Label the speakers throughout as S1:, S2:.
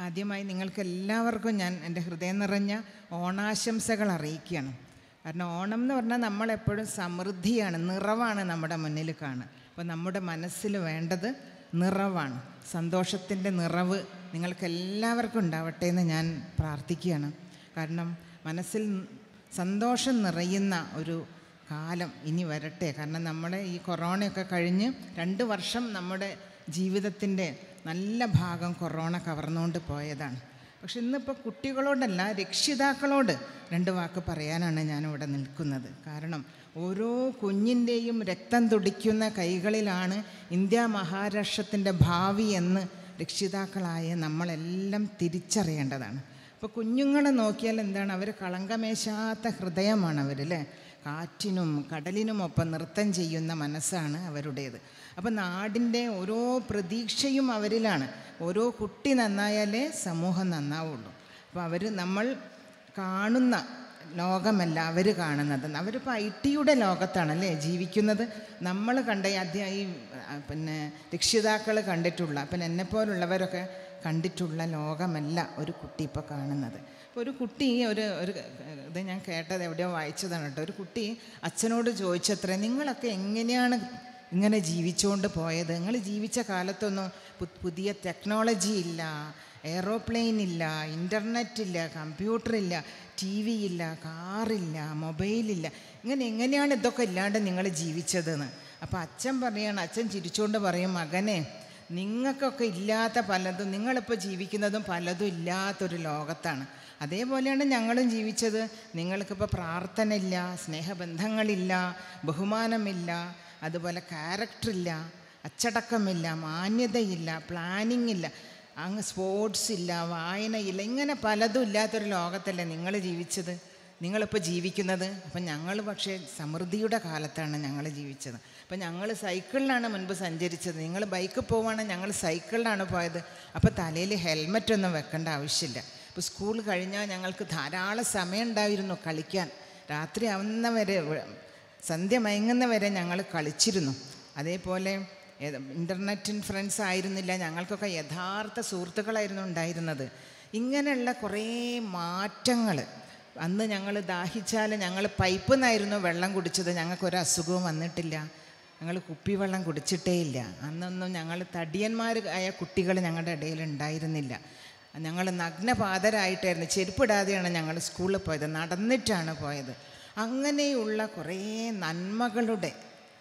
S1: ആദ്യമായി നിങ്ങൾക്ക് എല്ലാവർക്കും ഞാൻ എൻ്റെ ഹൃദയം നിറഞ്ഞ ഓണാശംസകൾ അറിയിക്കുകയാണ് കാരണം ഓണം എന്ന് പറഞ്ഞാൽ നമ്മളെപ്പോഴും സമൃദ്ധിയാണ് നിറവാണ് നമ്മുടെ മുന്നിൽ കാണുക അപ്പോൾ നമ്മുടെ മനസ്സിൽ വേണ്ടത് നിറവാണ് സന്തോഷത്തിൻ്റെ നിറവ് നിങ്ങൾക്ക് എല്ലാവർക്കും ഉണ്ടാവട്ടെ എന്ന് ഞാൻ പ്രാർത്ഥിക്കുകയാണ് കാരണം മനസ്സിൽ സന്തോഷം നിറയുന്ന ഒരു കാലം ഇനി വരട്ടെ കാരണം നമ്മുടെ ഈ കൊറോണയൊക്കെ കഴിഞ്ഞ് രണ്ട് വർഷം നമ്മുടെ ജീവിതത്തിൻ്റെ നല്ല ഭാഗം കൊറോണ കവർന്നുകൊണ്ട് പോയതാണ് പക്ഷെ ഇന്നിപ്പോൾ കുട്ടികളോടല്ല രക്ഷിതാക്കളോട് രണ്ട് വാക്ക് പറയാനാണ് ഞാനിവിടെ നിൽക്കുന്നത് കാരണം ഓരോ കുഞ്ഞിൻ്റെയും രക്തം തുടിക്കുന്ന കൈകളിലാണ് ഇന്ത്യ മഹാരാഷ്ട്രത്തിൻ്റെ ഭാവി എന്ന് രക്ഷിതാക്കളായ നമ്മളെല്ലാം തിരിച്ചറിയേണ്ടതാണ് അപ്പോൾ കുഞ്ഞുങ്ങളെ നോക്കിയാൽ എന്താണ് അവർ കളങ്കമേശാത്ത ഹൃദയമാണ് അവർ അല്ലേ കാറ്റിനും കടലിനുമൊപ്പം നൃത്തം ചെയ്യുന്ന മനസ്സാണ് അവരുടേത് അപ്പോൾ നാടിൻ്റെ ഓരോ പ്രതീക്ഷയും അവരിലാണ് ഓരോ കുട്ടി നന്നായാലേ സമൂഹം നന്നാവുള്ളൂ അപ്പോൾ അവർ നമ്മൾ കാണുന്ന ലോകമല്ല അവർ കാണുന്നത് അവരിപ്പോൾ ഐ ടിയുടെ ലോകത്താണല്ലേ ജീവിക്കുന്നത് നമ്മൾ കണ്ട ഈ അധ്യാ ഈ ആ, പിന്നെ രക്ഷിതാക്കൾ കണ്ടിട്ടുള്ള പിന്നെ എന്നെപ്പോലുള്ളവരൊക്കെ കണ്ടിട്ടുള്ള ലോകമല്ല ഒരു കുട്ടി ഇപ്പോൾ കാണുന്നത് അപ്പോൾ ഒരു കുട്ടി ഒരു ഒരു ഇത് ഞാൻ കേട്ടത് എവിടെയോ വായിച്ചതാണ് കേട്ടോ ഒരു കുട്ടി അച്ഛനോട് ചോദിച്ചത്രേ നിങ്ങളൊക്കെ എങ്ങനെയാണ് ഇങ്ങനെ ജീവിച്ചുകൊണ്ട് പോയത് നിങ്ങൾ ജീവിച്ച കാലത്തൊന്നും പു- പുതിയ ടെക്നോളജി ഇല്ല എയറോപ്ലെയിൻ ഇല്ല ഇൻ്റർനെറ്റ് ഇല്ല കമ്പ്യൂട്ടർ ഇല്ല ടി വി ഇല്ല കാറില്ല മൊബൈലില്ല ഇങ്ങനെ എങ്ങനെയാണ് ഇതൊക്കെ ഇല്ലാണ്ട് നിങ്ങൾ ജീവിച്ചതെന്ന് അപ്പോൾ അച്ഛൻ പറയാണ് അച്ഛൻ ചിരിച്ചുകൊണ്ട് പറയും മകനെ നിങ്ങൾക്കൊക്കെ ഇല്ലാത്ത പലതും നിങ്ങളിപ്പോൾ ജീവിക്കുന്നതും പലതും ഇല്ലാത്തൊരു ലോകത്താണ് അതേപോലെയാണ് ഞങ്ങളും ജീവിച്ചത് നിങ്ങൾക്കിപ്പോൾ പ്രാർത്ഥന ഇല്ല സ്നേഹബന്ധങ്ങളില്ല ബഹുമാനമില്ല അതുപോലെ ക്യാരക്ടറില്ല അച്ചടക്കമില്ല മാന്യതയില്ല പ്ലാനിങ് ഇല്ല അങ്ങ് സ്പോർട്സ് ഇല്ല വായനയില്ല ഇങ്ങനെ പലതും ഇല്ലാത്തൊരു ലോകത്തല്ലേ നിങ്ങൾ ജീവിച്ചത് നിങ്ങളിപ്പോൾ ജീവിക്കുന്നത് അപ്പം ഞങ്ങൾ പക്ഷേ സമൃദ്ധിയുടെ കാലത്താണ് ഞങ്ങൾ ജീവിച്ചത് അപ്പം ഞങ്ങൾ സൈക്കിളിലാണ് മുൻപ് സഞ്ചരിച്ചത് നിങ്ങൾ ബൈക്കിൽ പോവുകയാണെങ്കിൽ ഞങ്ങൾ സൈക്കിളിലാണ് പോയത് അപ്പോൾ തലയിൽ ഹെൽമറ്റ് ഒന്നും വെക്കേണ്ട ആവശ്യമില്ല ഇപ്പോൾ സ്കൂൾ കഴിഞ്ഞാൽ ഞങ്ങൾക്ക് ധാരാളം സമയം ഉണ്ടായിരുന്നു കളിക്കാൻ രാത്രി ആവുന്ന വരെ സന്ധ്യ മയങ്ങുന്ന വരെ ഞങ്ങൾ കളിച്ചിരുന്നു അതേപോലെ ഇൻ്റർനെറ്റിൻ ഫ്രണ്ട്സ് ആയിരുന്നില്ല ഞങ്ങൾക്കൊക്കെ യഥാർത്ഥ സുഹൃത്തുക്കളായിരുന്നു ഉണ്ടായിരുന്നത് ഇങ്ങനെയുള്ള കുറേ മാറ്റങ്ങൾ അന്ന് ഞങ്ങൾ ദാഹിച്ചാൽ ഞങ്ങൾ പൈപ്പിൽ നിന്നായിരുന്നു വെള്ളം കുടിച്ചത് ഞങ്ങൾക്കൊരു അസുഖവും വന്നിട്ടില്ല ഞങ്ങൾ കുപ്പിവെള്ളം കുടിച്ചിട്ടേ ഇല്ല അന്നൊന്നും ഞങ്ങൾ തടിയന്മാർ ആയ കുട്ടികൾ ഞങ്ങളുടെ ഇടയിൽ ഉണ്ടായിരുന്നില്ല ഞങ്ങൾ നഗ്നപാതരായിട്ടായിരുന്നു ചെരുപ്പിടാതെയാണ് ഞങ്ങൾ സ്കൂളിൽ പോയത് നടന്നിട്ടാണ് പോയത് അങ്ങനെയുള്ള കുറേ നന്മകളുടെ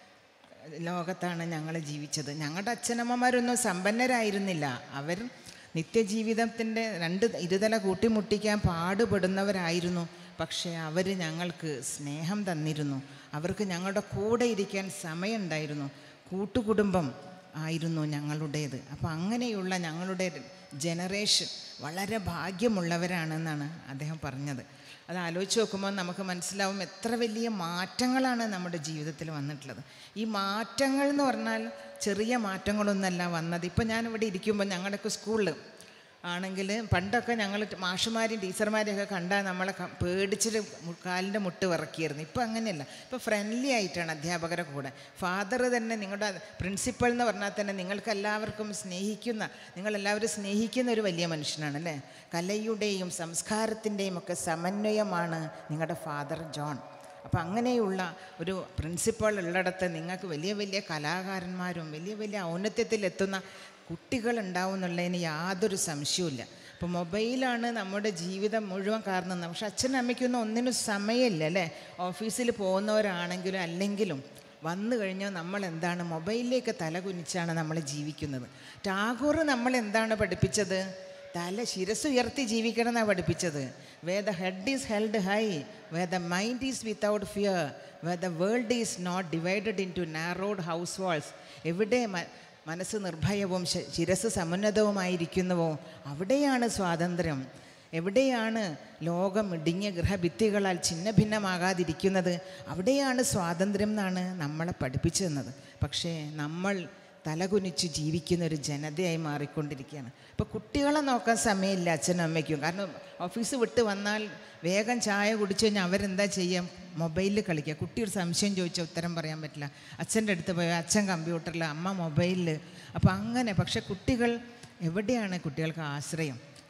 S1: ലോകത്താണ് ഞങ്ങൾ ജീവിച്ചത് ഞങ്ങളുടെ അച്ഛനമ്മമാരൊന്നും സമ്പന്നരായിരുന്നില്ല അവർ നിത്യജീവിതത്തിൻ്റെ രണ്ട് ഇരുതല കൂട്ടിമുട്ടിക്കാൻ പാടുപെടുന്നവരായിരുന്നു പക്ഷേ അവർ ഞങ്ങൾക്ക് സ്നേഹം തന്നിരുന്നു അവർക്ക് ഞങ്ങളുടെ കൂടെ ഇരിക്കാൻ സമയമുണ്ടായിരുന്നു കൂട്ടുകുടുംബം ആയിരുന്നു ഞങ്ങളുടേത് അപ്പോൾ അങ്ങനെയുള്ള ഞങ്ങളുടെ ജനറേഷൻ വളരെ ഭാഗ്യമുള്ളവരാണെന്നാണ് അദ്ദേഹം പറഞ്ഞത് അത് ആലോചിച്ച് നോക്കുമ്പോൾ നമുക്ക് മനസ്സിലാവും എത്ര വലിയ മാറ്റങ്ങളാണ് നമ്മുടെ ജീവിതത്തിൽ വന്നിട്ടുള്ളത് ഈ മാറ്റങ്ങൾ എന്ന് പറഞ്ഞാൽ ചെറിയ മാറ്റങ്ങളൊന്നല്ല വന്നത് ഇപ്പം ഞാനിവിടെ ഇരിക്കുമ്പോൾ ഞങ്ങളുടെയൊക്കെ സ്കൂളിൽ ആണെങ്കിൽ പണ്ടൊക്കെ ഞങ്ങൾ മാഷുമാരും ടീച്ചർമാരെയൊക്കെ കണ്ടാൽ നമ്മളെ ക- പേടിച്ചിട്ട് മു- കാലിൻ്റെ മുട്ട് വിറക്കിയിരുന്നു ഇപ്പം അങ്ങനെയല്ല ഇപ്പോൾ ഫ്രണ്ട്ലി ആയിട്ടാണ് അധ്യാപകരെ കൂടെ ഫാദർ തന്നെ നിങ്ങളുടെ പ്രിൻസിപ്പൾ എന്ന് പറഞ്ഞാൽ തന്നെ നിങ്ങൾക്ക് എല്ലാവർക്കും സ്നേഹിക്കുന്ന നിങ്ങളെല്ലാവരും സ്നേഹിക്കുന്ന ഒരു വലിയ മനുഷ്യനാണ് അല്ലേ കലയുടെയും സംസ്കാരത്തിൻ്റെയും ഒക്കെ സമന്വയമാണ് നിങ്ങളുടെ ഫാദർ ജോൺ അപ്പോൾ അങ്ങനെയുള്ള ഒരു പ്രിൻസിപ്പൾ ഉള്ളിടത്ത് നിങ്ങൾക്ക് വലിയ വലിയ കലാകാരന്മാരും വലിയ വലിയ ഔന്നത്യത്തിലെത്തുന്ന കുട്ടികൾ ഉണ്ടാവും എന്നുള്ളതിന് യാതൊരു സംശയവുമില്ല ഇപ്പോൾ മൊബൈലാണ് നമ്മുടെ ജീവിതം മുഴുവൻ കാരണം പക്ഷെ അച്ഛനും അമ്മയ്ക്കൊന്നും ഒന്നിനും സമയമില്ല അല്ലേ ഓഫീസിൽ പോകുന്നവരാണെങ്കിലും അല്ലെങ്കിലും വന്നു കഴിഞ്ഞാൽ നമ്മൾ എന്താണ് മൊബൈലിലേക്ക് തല കുനിച്ചാണ് നമ്മൾ ജീവിക്കുന്നത് ടാഗോർ നമ്മൾ എന്താണ് പഠിപ്പിച്ചത് തല ശിരസ് ഉയർത്തി ജീവിക്കണം എന്നാണ് പഠിപ്പിച്ചത് where the head is held high where the mind is without fear where the world is not divided into narrowed house walls എവിടെ മ- മനസ്സ് നിർഭയവും ശ- ശിരസ് സമുന്നതവുമായിരിക്കുന്നുവോ അവിടെയാണ് സ്വാതന്ത്ര്യം എവിടെയാണ് ലോകം ഇടുങ്ങിയ ഗൃഹഭിത്തികളാൽ ഛിന്ന ഭിന്നമാകാതിരിക്കുന്നത് അവിടെയാണ് സ്വാതന്ത്ര്യം എന്നാണ് നമ്മളെ പഠിപ്പിച്ചു തന്നത് പക്ഷേ നമ്മൾ തലകുനിച്ച് ജീവിക്കുന്ന ഒരു ജനതയായി മാറിക്കൊണ്ടിരിക്കുകയാണ് ഇപ്പോൾ കുട്ടികളെ നോക്കാൻ സമയമില്ല അച്ഛനും അമ്മയ്ക്കും കാരണം ഓഫീസ് വിട്ട് വന്നാൽ വേഗം ചായ കുടിച്ചു കഴിഞ്ഞാൽ അവരെന്താ ചെയ്യാം മൊബൈലിൽ കളിക്കുക കുട്ടി ഒരു സംശയം ചോദിച്ചാൽ ഉത്തരം പറയാൻ പറ്റില്ല അച്ഛൻ്റെ അടുത്ത് പോയി അച്ഛൻ കമ്പ്യൂട്ടറിൽ അമ്മ മൊബൈലിൽ അപ്പോൾ അങ്ങനെ പക്ഷെ കുട്ടികൾ എവിടെയാണ് കുട്ടികൾക്ക് ആശ്രയം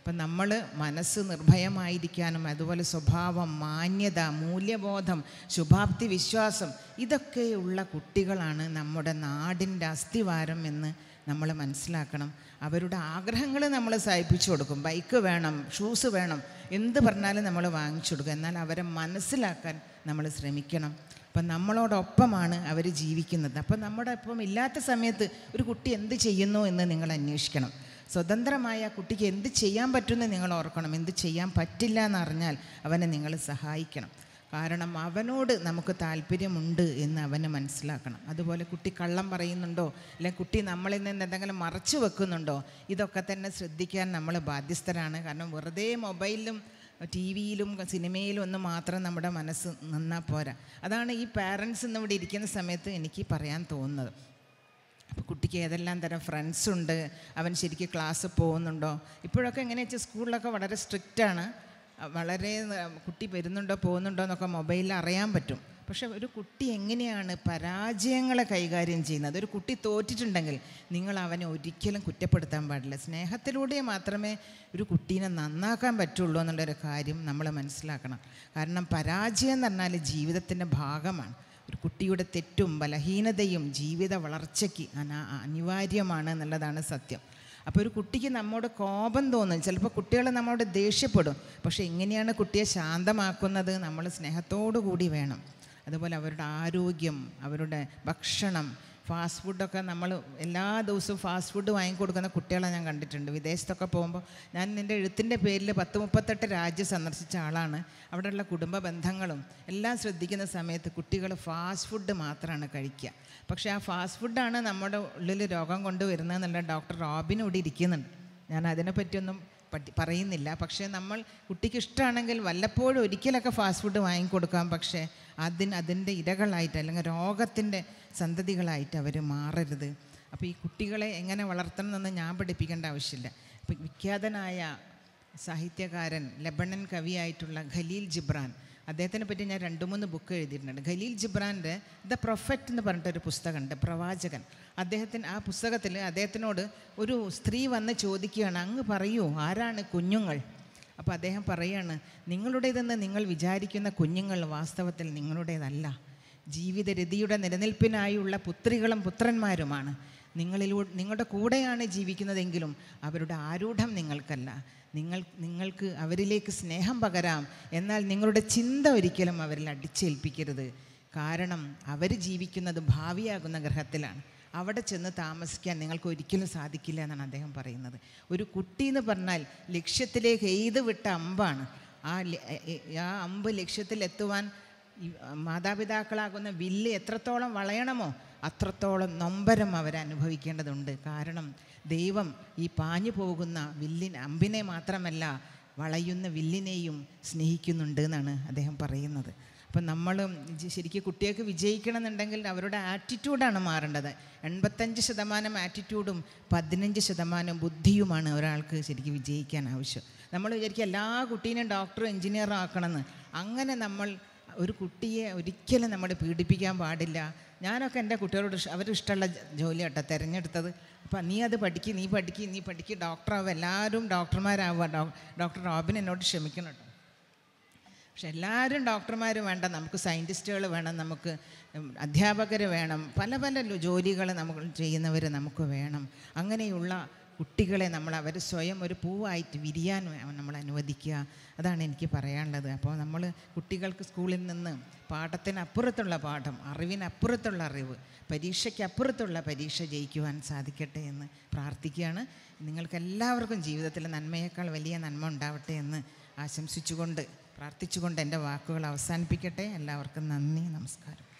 S1: അപ്പം നമ്മൾ മനസ്സ് നിർഭയമായിരിക്കാനും അതുപോലെ സ്വഭാവം മാന്യത മൂല്യബോധം ശുഭാപ്തി വിശ്വാസം ഇതൊക്കെയുള്ള കുട്ടികളാണ് നമ്മുടെ നാടിൻ്റെ അസ്ഥിവാരം എന്ന് നമ്മൾ മനസ്സിലാക്കണം അവരുടെ ആഗ്രഹങ്ങൾ നമ്മൾ സഹിപ്പിച്ചു കൊടുക്കും ബൈക്ക് വേണം ഷൂസ് വേണം എന്ത് പറഞ്ഞാലും നമ്മൾ വാങ്ങിച്ചു കൊടുക്കും എന്നാൽ അവരെ മനസ്സിലാക്കാൻ നമ്മൾ ശ്രമിക്കണം അപ്പം നമ്മളോടൊപ്പമാണ് അവർ ജീവിക്കുന്നത് അപ്പം നമ്മുടെ ഒപ്പം ഇല്ലാത്ത സമയത്ത് ഒരു കുട്ടി എന്ത് ചെയ്യുന്നു എന്ന് നിങ്ങൾ അന്വേഷിക്കണം സ്വതന്ത്രമായ ആ കുട്ടിക്ക് എന്ത് ചെയ്യാൻ പറ്റുമെന്ന് നിങ്ങൾ ഓർക്കണം എന്ത് ചെയ്യാൻ പറ്റില്ല എന്നറിഞ്ഞാൽ അവനെ നിങ്ങൾ സഹായിക്കണം കാരണം അവനോട് നമുക്ക് താല്പര്യമുണ്ട് എന്ന് അവന് മനസ്സിലാക്കണം അതുപോലെ കുട്ടി കള്ളം പറയുന്നുണ്ടോ അല്ലെങ്കിൽ കുട്ടി നമ്മളിൽ നിന്ന് എന്തെങ്കിലും മറച്ചു വെക്കുന്നുണ്ടോ ഇതൊക്കെ തന്നെ ശ്രദ്ധിക്കാൻ നമ്മൾ ബാധ്യസ്ഥരാണ് കാരണം വെറുതെ മൊബൈലിലും ടി വിയിലും സിനിമയിലും ഒന്നും മാത്രം നമ്മുടെ മനസ്സ് നിന്നാൽ പോരാ അതാണ് ഈ പാരൻസ് ഇന്ന് ഇവിടെ ഇരിക്കുന്ന സമയത്ത് എനിക്ക് പറയാൻ തോന്നുന്നത് അപ്പോൾ കുട്ടിക്ക് ഏതെല്ലാം തരം ഫ്രണ്ട്സ് ഉണ്ട് അവൻ ശരിക്കും ക്ലാസ് പോകുന്നുണ്ടോ ഇപ്പോഴൊക്കെ എങ്ങനെയാ വെച്ചാൽ സ്കൂളിലൊക്കെ വളരെ സ്ട്രിക്റ്റാണ് വളരെ ന- കുട്ടി വരുന്നുണ്ടോ പോകുന്നുണ്ടോ എന്നൊക്കെ മൊബൈലിൽ അറിയാൻ പറ്റും പക്ഷെ ഒരു കുട്ടി എങ്ങനെയാണ് പരാജയങ്ങളെ കൈകാര്യം ചെയ്യുന്നത് ഒരു കുട്ടി തോറ്റിട്ടുണ്ടെങ്കിൽ നിങ്ങൾ അവനെ ഒരിക്കലും കുറ്റപ്പെടുത്താൻ പാടില്ല സ്നേഹത്തിലൂടെ മാത്രമേ ഒരു കുട്ടീനെ നന്നാക്കാൻ പറ്റുള്ളൂ എന്നുള്ളൊരു കാര്യം നമ്മൾ മനസ്സിലാക്കണം കാരണം പരാജയം എന്ന് പറഞ്ഞാൽ ജീവിതത്തിൻ്റെ ഭാഗമാണ് ഒരു കുട്ടിയുടെ തെറ്റും ബലഹീനതയും ജീവിത വളർച്ചയ്ക്ക് അനാ അനിവാര്യമാണ് എന്നുള്ളതാണ് സത്യം അപ്പോൾ ഒരു കുട്ടിക്ക് നമ്മോട് കോപം തോന്നും ചിലപ്പോൾ കുട്ടികൾ നമ്മളോട് ദേഷ്യപ്പെടും പക്ഷേ എങ്ങനെയാണ് കുട്ടിയെ ശാന്തമാക്കുന്നത് നമ്മൾ സ്നേഹത്തോടു കൂടി വേണം അതുപോലെ അവരുടെ ആരോഗ്യം അവരുടെ ഭക്ഷണം ഫാസ്റ്റ് ഫുഡൊക്കെ നമ്മൾ എല്ലാ ദിവസവും ഫാസ്റ്റ് ഫുഡ് വാങ്ങിക്കൊടുക്കുന്ന കുട്ടികളെ ഞാൻ കണ്ടിട്ടുണ്ട് വിദേശത്തൊക്കെ പോകുമ്പോൾ ഞാൻ എൻ്റെ എഴുത്തിൻ്റെ പേരിൽ പത്ത് മുപ്പത്തെട്ട് രാജ്യം സന്ദർശിച്ച ആളാണ് അവിടെയുള്ള കുടുംബ ബന്ധങ്ങളും എല്ലാം ശ്രദ്ധിക്കുന്ന സമയത്ത് കുട്ടികൾ ഫാസ്റ്റ് ഫുഡ് മാത്രമാണ് കഴിക്കുക പക്ഷേ ആ ഫാസ്റ്റ് ഫുഡാണ് നമ്മുടെ ഉള്ളിൽ രോഗം കൊണ്ടുവരുന്നതെന്നുള്ള ഡോക്ടർ റോബിൻ ഇവിടെ ഇരിക്കുന്നുണ്ട് ഞാൻ അതിനെപ്പറ്റിയൊന്നും പറ്റി പറയുന്നില്ല പക്ഷേ നമ്മൾ കുട്ടിക്ക് ഇഷ്ടമാണെങ്കിൽ വല്ലപ്പോഴും ഒരിക്കലൊക്കെ ഫാസ്റ്റ് ഫുഡ് വാങ്ങിക്കൊടുക്കാം പക്ഷേ അതിന് അതിൻ്റെ ഇരകളായിട്ട് അല്ലെങ്കിൽ രോഗത്തിൻ്റെ സന്തതികളായിട്ട് അവർ മാറരുത് അപ്പോൾ ഈ കുട്ടികളെ എങ്ങനെ വളർത്തണം എന്ന് ഞാൻ പഠിപ്പിക്കേണ്ട ആവശ്യമില്ല അപ്പോൾ വിഖ്യാതനായ സാഹിത്യകാരൻ ലബണൻ കവിയായിട്ടുള്ള ഖലീൽ ജിബ്രാൻ അദ്ദേഹത്തിനെ പറ്റി ഞാൻ രണ്ട് മൂന്ന് ബുക്ക് എഴുതിയിട്ടുണ്ട് ഖലീൽ ജിബ്രാൻ്റെ ദ പ്രൊഫറ്റ് എന്ന് പറഞ്ഞിട്ടൊരു പുസ്തകമുണ്ട് പ്രവാചകൻ അദ്ദേഹത്തിന് ആ പുസ്തകത്തിൽ അദ്ദേഹത്തിനോട് ഒരു സ്ത്രീ വന്ന് ചോദിക്കുകയാണ് അങ്ങ് പറയൂ ആരാണ് കുഞ്ഞുങ്ങൾ അപ്പോൾ അദ്ദേഹം പറയാണ് നിങ്ങളുടേതെന്ന് നിങ്ങൾ വിചാരിക്കുന്ന കുഞ്ഞുങ്ങൾ വാസ്തവത്തിൽ നിങ്ങളുടേതല്ല ജീവിതരതിയുടെ നിലനിൽപ്പിനായുള്ള പുത്രികളും പുത്രന്മാരുമാണ് നിങ്ങളിലൂടെ നിങ്ങളുടെ കൂടെയാണ് ജീവിക്കുന്നതെങ്കിലും അവരുടെ ആരൂഢം നിങ്ങൾക്കല്ല നിങ്ങൾ നിങ്ങൾക്ക് അവരിലേക്ക് സ്നേഹം പകരാം എന്നാൽ നിങ്ങളുടെ ചിന്ത ഒരിക്കലും അവരിൽ അടിച്ചേൽപ്പിക്കരുത് കാരണം അവർ ജീവിക്കുന്നത് ഭാവിയാകുന്ന ഗ്രഹത്തിലാണ് അവിടെ ചെന്ന് താമസിക്കാൻ നിങ്ങൾക്ക് ഒരിക്കലും സാധിക്കില്ല എന്നാണ് അദ്ദേഹം പറയുന്നത് ഒരു കുട്ടി എന്ന് പറഞ്ഞാൽ ലക്ഷ്യത്തിലേക്ക് എയ്ത് വിട്ട അമ്പാണ് ആ ല- എ- എ- ആ അമ്പ് ലക്ഷ്യത്തിലെത്തുവാൻ ഈ മാതാപിതാക്കളാകുന്ന വില്ല് എത്രത്തോളം വളയണമോ അത്രത്തോളം നൊമ്പരം അവർ അനുഭവിക്കേണ്ടതുണ്ട് കാരണം ദൈവം ഈ പാഞ്ഞു പോകുന്ന വില്ലിന് അമ്പിനെ മാത്രമല്ല വളയുന്ന വില്ലിനെയും സ്നേഹിക്കുന്നുണ്ട് എന്നാണ് അദ്ദേഹം പറയുന്നത് അപ്പം നമ്മൾ ശരിക്കും കുട്ടികൾക്ക് വിജയിക്കണം എന്നുണ്ടെങ്കിൽ അവരുടെ ആറ്റിറ്റ്യൂഡാണ് മാറേണ്ടത് എൺപത്തഞ്ച് ശതമാനം ആറ്റിറ്റ്യൂഡും പതിനഞ്ച് ശതമാനം ബുദ്ധിയുമാണ് ഒരാൾക്ക് ശരിക്കും വിജയിക്കാൻ ആവശ്യം നമ്മൾ വിചാരിക്കും എല്ലാ കുട്ടീനെയും ഡോക്ടറും എഞ്ചിനീയറും ആക്കണമെന്ന് അങ്ങനെ നമ്മൾ ഒരു കുട്ടിയെ ഒരിക്കലും നമ്മൾ പീഡിപ്പിക്കാൻ പാടില്ല ഞാനൊക്കെ എൻ്റെ കുട്ടികളോട് ഇഷ്- അവർക്ക് ഇഷ്ടമുള്ള ജോലി കേട്ടോ തിരഞ്ഞെടുത്തത് അപ്പം നീ അത് പഠിക്ക് നീ പഠിക്ക് നീ പഠിക്ക് ഡോക്ടറാവുക എല്ലാവരും ഡോക്ടർമാരാവുക ഡോ ഡോക്ടർ റോബിൻ എന്നോട് ക്ഷമിക്കണം കേട്ടോ പക്ഷെ എല്ലാവരും ഡോക്ടർമാർ വേണ്ട നമുക്ക് സയൻറ്റിസ്റ്റുകൾ വേണം നമുക്ക് അധ്യാപകർ വേണം പല പല ജോലികൾ നമുക്ക് ചെയ്യുന്നവർ നമുക്ക് വേണം അങ്ങനെയുള്ള കുട്ടികളെ നമ്മൾ അവർ സ്വയം ഒരു പൂവായിട്ട് വിരിയാൻ വേ- നമ്മൾ അനുവദിക്കുക അതാണ് എനിക്ക് പറയാനുള്ളത് അപ്പോൾ നമ്മൾ കുട്ടികൾക്ക് സ്കൂളിൽ നിന്ന് പാഠത്തിനപ്പുറത്തുള്ള പാഠം അറിവിനപ്പുറത്തുള്ള അറിവ് പരീക്ഷയ്ക്കപ്പുറത്തുള്ള പരീക്ഷ ജയിക്കുവാൻ സാധിക്കട്ടെ എന്ന് പ്രാർത്ഥിക്കുകയാണ് നിങ്ങൾക്ക് എല്ലാവർക്കും ജീവിതത്തിൽ നന്മയേക്കാൾ വലിയ നന്മ ഉണ്ടാവട്ടെ എന്ന് ആശംസിച്ചുകൊണ്ട് പ്രാർത്ഥിച്ചുകൊണ്ട് എൻ്റെ വാക്കുകൾ അവസാനിപ്പിക്കട്ടെ എല്ലാവർക്കും നന്ദി നമസ്കാരം